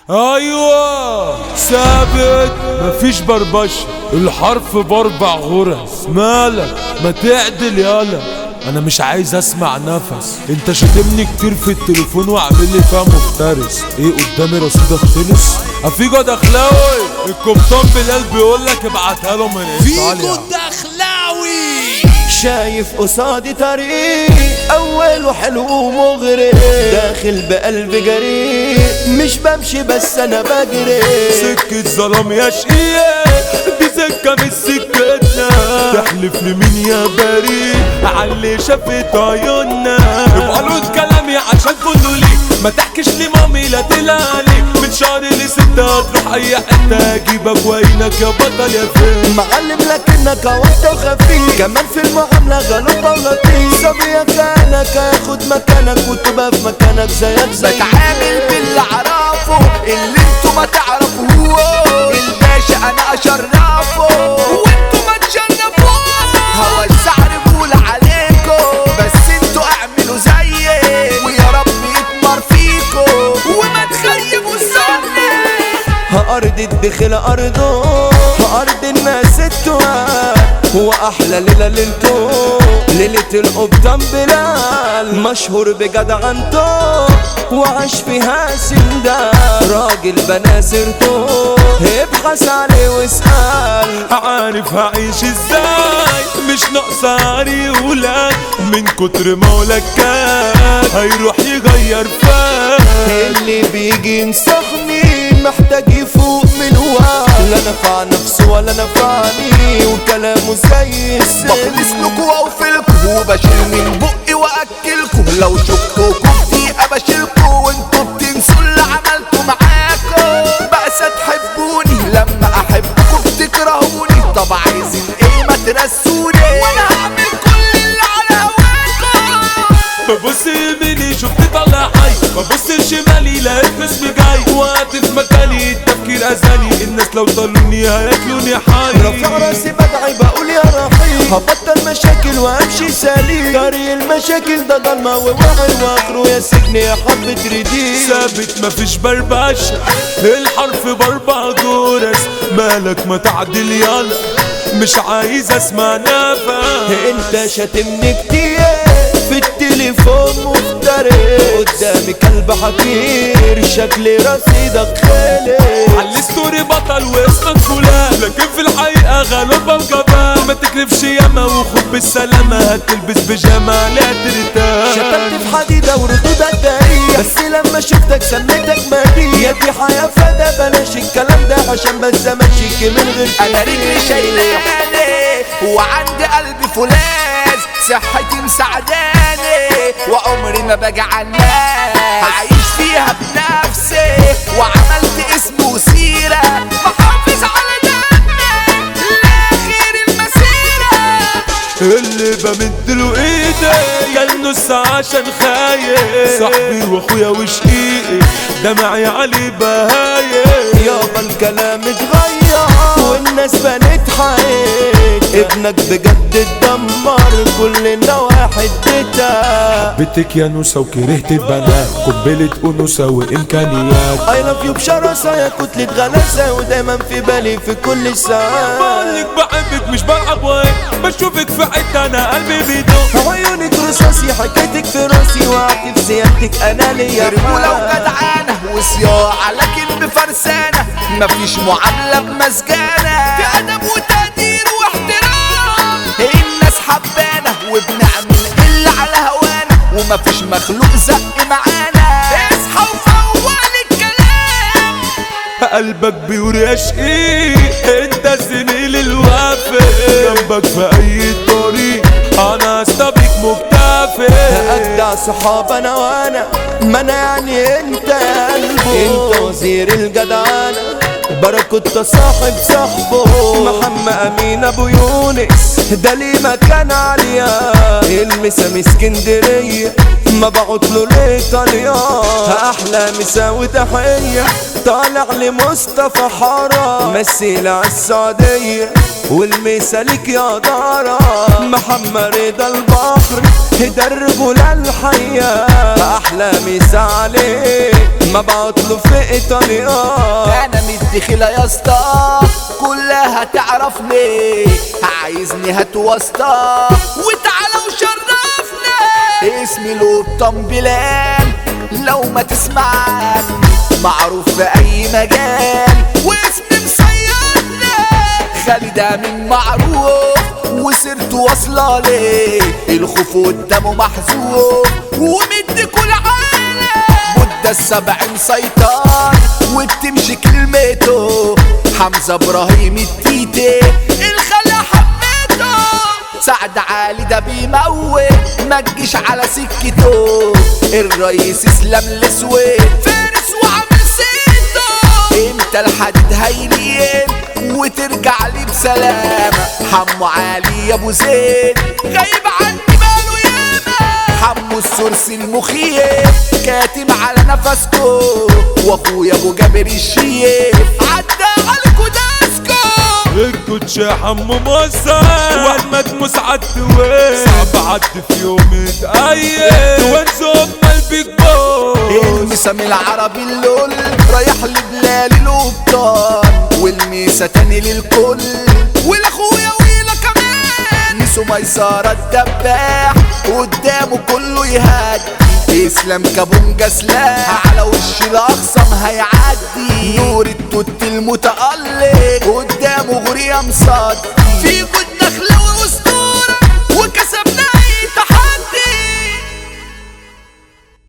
ايوه ثابت مفيش بربشة الحرف باربع غرز مالك ما تعدل يالا انا مش عايز اسمع نفس انت شتمني كتير في التليفون وعامل لي فيها مفترس ايه قدامي رصيدك خلص افيجو دخلاوي القبطان بلال بيقول لك ابعتها له من فيكو ايطاليا الدخلاوي شايف قصادي طريق اوله حلو ومغري داخل بقلب جريء مش بمشي بس انا بجري سكة ظلام يا شقيق دي سكة مش سكتنا تحلف لمين يا بريء علي شافت عيوننا ابقى له كلامي عشان كله ليك ما تحكيش لي مامي لا تلالي من شهر لستة هتروح اي حتة اجيبك وعينك يا بطل يا فين معلم لكنك وانت وخفيف كمان في المعاملة غلط ولطيف صبيك كانك ياخد مكانك وتبقى في مكانك زيك زي بتعامل باللي اعرفه اللي انتوا ما تعرفوه الباشا انا اشرفه وانتوا ما تشرفوه هوسع رجول عليكم بس انتوا اعملوا زيي ويا رب يتمر فيكم وما تخيبوا الظن أرض الدخل أرضه أرض الناس التواب هو أحلى ليلة ليلته ليلة القبطان بلال مشهور بجدعنته وعاش فيها سندال راجل بنازرته ابحث عليه واسأل عارف هعيش ازاي مش ناقصة عريولك من كتر ما ولك كان هيروح يغير فاك اللي بيجي ينصحني محتاج يفوق من وعي لا نفع نفسه ولا نفعني وكلامه زي السيل بخلص لكم واوفلكم وبشيل من بقي واكلكم لو شفتوكم في ابشيلكم وانتوا بتنسوا اللي عملته معاكم بأس تحبوني لما احبكم بتكرهوني طب عايزين ايه ما ترسوني وانا هعمل كل اللي على هواكم ببص يميني شفت طلع حي ببص شمالي لقيت خصمي جاي وقت في مكاني التفكير اذاني الناس لو طلوني هياكلوني حي رافع راسي بدعي بقول يا رحيم هبطل مشاكل وامشي سليم طريق المشاكل ده ضلمة ووعي واخره يا سجن يا حبة رديء ثابت مفيش بربشة الحرف باربع جرس مالك ما تعدل يلا مش عايز اسمع نفس انت شاتمني كتير في التليفون مفتري قدامي كلب حقير شكلي رصيدك خالي على الستوري بطل واسمك فلان لكن في الحقيقة غلوبة وجبان ما تكرفش ياما وخد بالسلامة هتلبس بيجامة لا ترتاح شتمت في حديدة وردودك دقيقة بس لما شفتك سميتك مدية يا دي حياة فدا بلاش الكلام ده عشان بس ماشيك من غير انا رجلي شايلاني وعندي قلبي فولاذ صحتي مساعداني وعمري ما باجي على الناس هعيش فيها بنفسي وعملت اسم وسيرة محافظ على دمي لاخر المسيرة اللي بمد له ايدي كان نص عشان خايف صاحبي واخويا وشقيقي دمعي عليه بهايم يابا الكلام اتغير والناس بنت حقيقة ابنك بجد اتدمر كل النواحي اديتها بيتك يا نوسة وكرهت البنات قنبلة أنوثة وإمكانيات اي لاف يو بشراسة يا كتلة غلاسة ودايما في بالي في كل ساعة بقولك بحبك مش بلعب واي بشوفك في حتة أنا قلبي بيدق عيونك رصاصي حكايتك في راسي وقعت في سيادتك انا ليا رجولة حال. وجدعانة وصياعة لكن بفرسانة مفيش معاملة بمسجانة في أدب وتقدير واحترام الناس حبانة وبنعمل اللي على هوانا ومفيش مخلوق زق معانا اصحى وفوق الكلام قلبك بيقول يا شقيق انت زميل الوافي جنبك في اي طريق انا استبيك مكتفي اجدع صحاب انا وانا ما انا يعني انت يا قلبه انت وزير الجدعانة باراكوتا صاحب صاحبه محمد امين ابو يونس ده ليه مكان عالية المسا من اسكندرية ما بعت له لايطاليا احلى مسا وتحية طالع لمصطفى حارة مثيل على السعودية والمسا ليك يا دارة محمد رضا البحر ده الرجولة الحية احلى مسا عليه ما بعت له في ايطاليا انا مدخلة يا اسطى كلها تعرفني عايزني هات واسطة وتعالى وشرفني اسمي لوطن بلال لو ما تسمعني معروف في اي مجال واسمي مصيرني خالد من معروف وسيرته واصلة ليه الخوف قدامه محذوف ومدي كل عالم مدة السبع مسيطر وبتمشي كلمته حمزة ابراهيم التيتي الخلا حبيته سعد علي ده بيموت ما تجيش على سكته الرئيس اسلام الاسود فارس وعامل سيته امتى الحديد هيلين وترجع لي بسلامة حمو علي يا ابو زيد غايب عني باله ياما حمو السرس المخيف كاتم على نفسكو واخويا ابو جابر الشيف عدى عليكو داسكو الكوتش يا حمو موسى واحمد مسعد وين صعب عد في يوم اتقيد وانزو امال بيج بوس المسام العربي اللول رايح لبلال القبطان والميسة تاني للكل والاخويا ويلا كمان ميسو ميسارة الدباح قدامه كله يهدي اسلام كابونجا سلاح على وش الاخصم هيعدي نور التوت المتألق قدامه غرية مصدي في جود